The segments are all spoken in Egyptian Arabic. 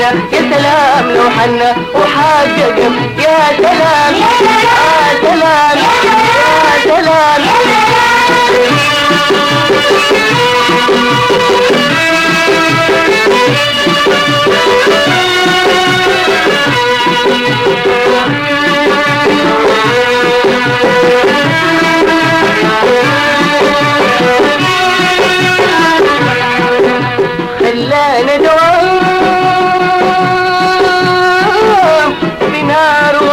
وحنا يا سلام لو حنا وحقق يا سلام يا سلام يا سلام خلانا دوام بنار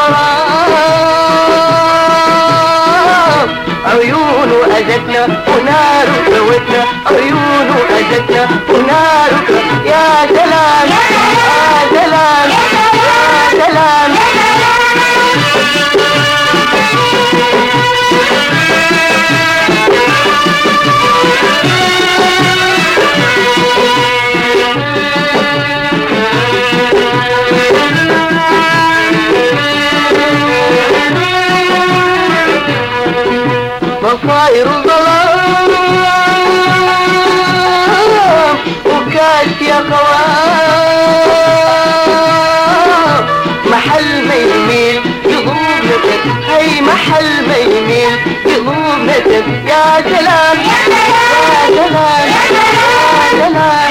ورام عيونه أذتنا ونار سوتنا عيونه أذتنا ونار يا سلام يا سلام يا سلام مصاير الظلام وكاس يا خوام محل ما يميل يضرب نفس هي محل ما يميل يضرب نفس يا سلام يا سلام يا سلام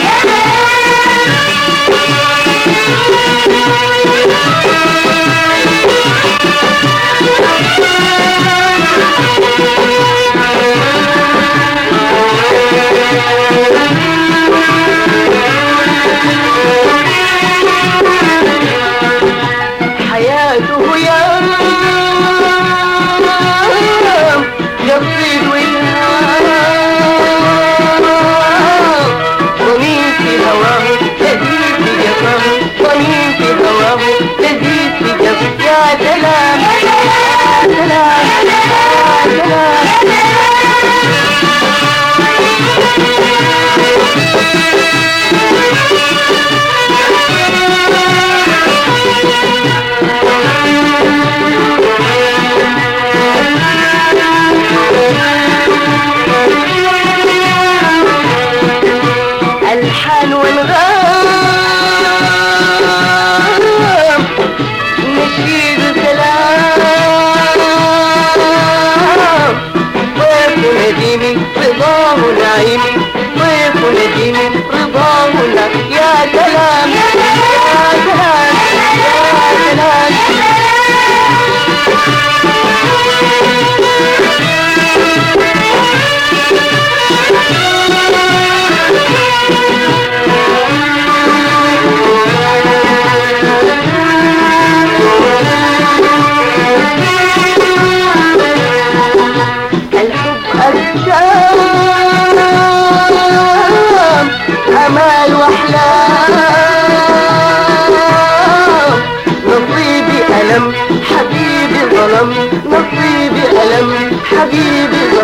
حياته يا يصيد ضمين في هواه لذيذ في جفاه ضمين في هواه لذيذ في جفاه يا سلام يا سلام يا سلام الحان والغام نشيد سلام ضيف نديمي رضاه نعيمي ضيف نديمي رضاه نعيمي يا سلام يا سلام يا سلام الحب أجسام أمال وأحلام نصيبي ألم حبيبي ظلم نصيبي ألم حبيبي